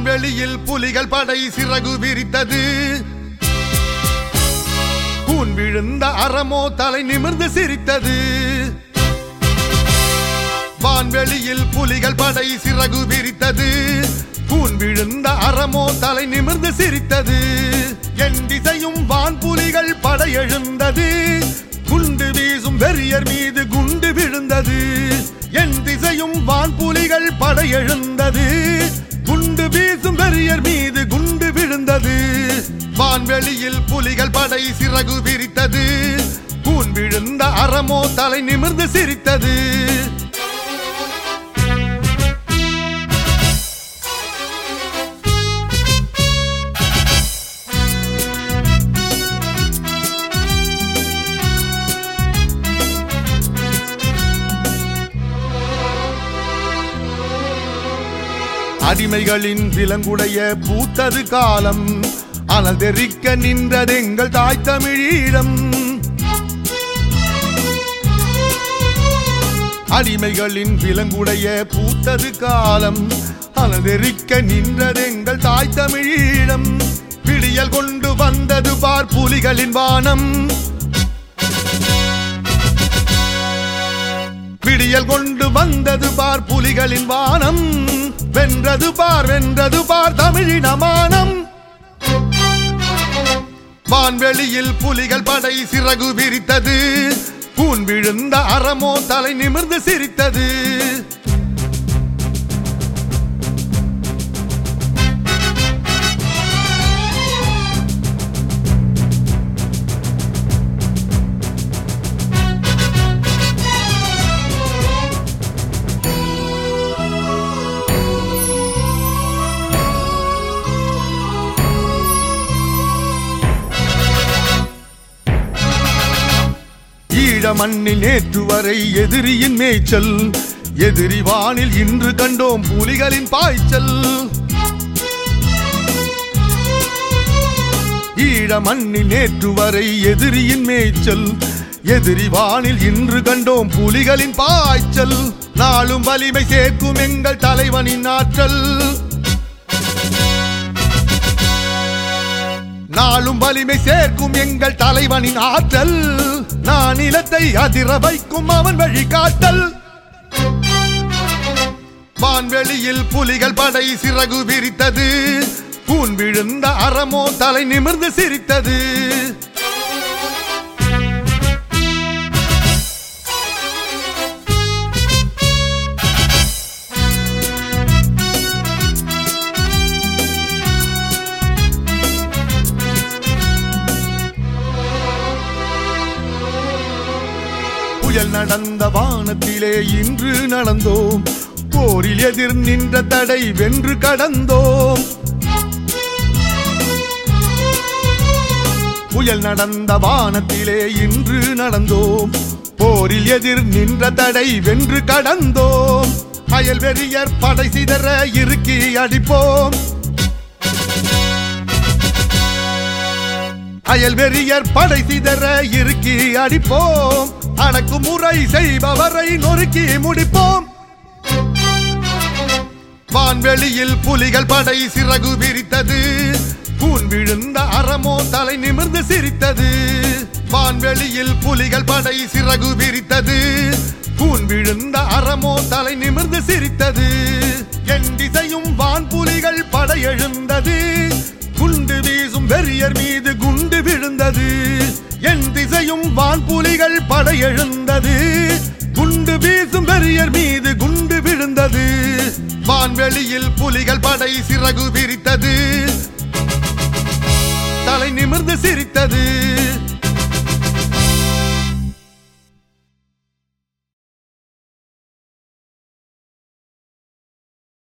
வான்வெளியில் புலிகள் படை சிறகு விரித்தது கூன் விழுந்த அறமோ தலை நிமிர்ந்து சிரித்தது வான்வெளியில் புலிகள் படை சிறகு விரித்தது கூன் விழுந்த அறமோ தலை நிமிர்ந்து சிரித்தது என் திசையும் வான் புலிகள் படை எழுந்தது குண்டு வீசும் வெறியர் மீது குண்டு விழுந்தது என் திசையும் வான் புலிகள் படை எழுந்தது குண்டு வீசும் வெறியர் மீது குண்டு விழுந்தது வான்வெளியில் புலிகள் படை சிறகு விரித்தது கூன் விழுந்த அறமோ தலை நிமிர்ந்து சிரித்தது அடிமைகளின் விலங்குடைய பூத்தது காலம் அனல் தெறிக்க நின்றது எங்கள் தாய் தமிழீழம் அடிமைகளின் விலங்குடைய பூத்தது காலம் அனல் தெறிக்க நின்றது எங்கள் தாய் தமிழீழம் பிடியல் கொண்டு வந்தது பார் புலிகளின் வானம் விடியல் கொண்டு வந்தது பார் புலிகளின் வானம் வென்றது பார் வென்றது பார் தமிழினமானம் வான்வெளியில் புலிகள் படை சிறகு விரித்தது கூன் விழுந்த அறமோ தலை நிமிர்ந்து சிரித்தது ஈழ மண்ணில் நேற்று வரை எதிரியின் மேய்ச்சல் எதிரி வானில் இன்று கண்டோம் புலிகளின் பாய்ச்சல் ஈழ மண்ணில் நேற்று வரை எதிரியின் மேய்ச்சல் எதிரி வானில் இன்று கண்டோம் புலிகளின் பாய்ச்சல் நாளும் வலிமை சேர்க்கும் எங்கள் தலைவனின் ஆற்றல் நாளும் வலிமை சேர்க்கும் எங்கள் தலைவனின் ஆற்றல் நான் நிலத்தை அதிர வைக்கும் அவன் வழிகாட்டல் வான்வெளியில் புலிகள் படை சிறகு விரித்தது கூன் விழுந்த அறமோ தலை நிமிர்ந்து சிரித்தது புயல் நடந்த வானத்திலே இன்று நடந்தோம் போரில் எதிர் நின்ற தடை வென்று கடந்தோம் புயல் நடந்த வானத்திலே இன்று நடந்தோம் போரில் எதிர் நின்ற தடை வென்று கடந்தோம் அயல் வெறியர் படை சிதற இறுக்கி அடிப்போம் அயல் வெறியர் படை சிதற இறுக்கி அடிப்போம் அடக்குமுறை செய்பவரை நொறுக்கி முடிப்போம் வான்வெளியில் புலிகள் படை சிறகு விரித்தது கூன் விழுந்த அறமோ தலை நிமிர்ந்து சிரித்தது வான்வெளியில் புலிகள் படை சிறகு விரித்தது கூன் விழுந்த அறமோ தலை நிமிர்ந்து சிரித்தது என் திசையும் வான் புலிகள் படை எழுந்தது குண்டு வீசும் வெறியர் மீது குண்டு விழுந்தது என் திசையும் வான் புலிகள் படை எழுந்தது குண்டு வீசும் வெறியர் மீது குண்டு விழுந்தது வான்வெளியில் புலிகள் படை சிறகு விரித்தது தலை நிமிர்ந்து சிரித்தது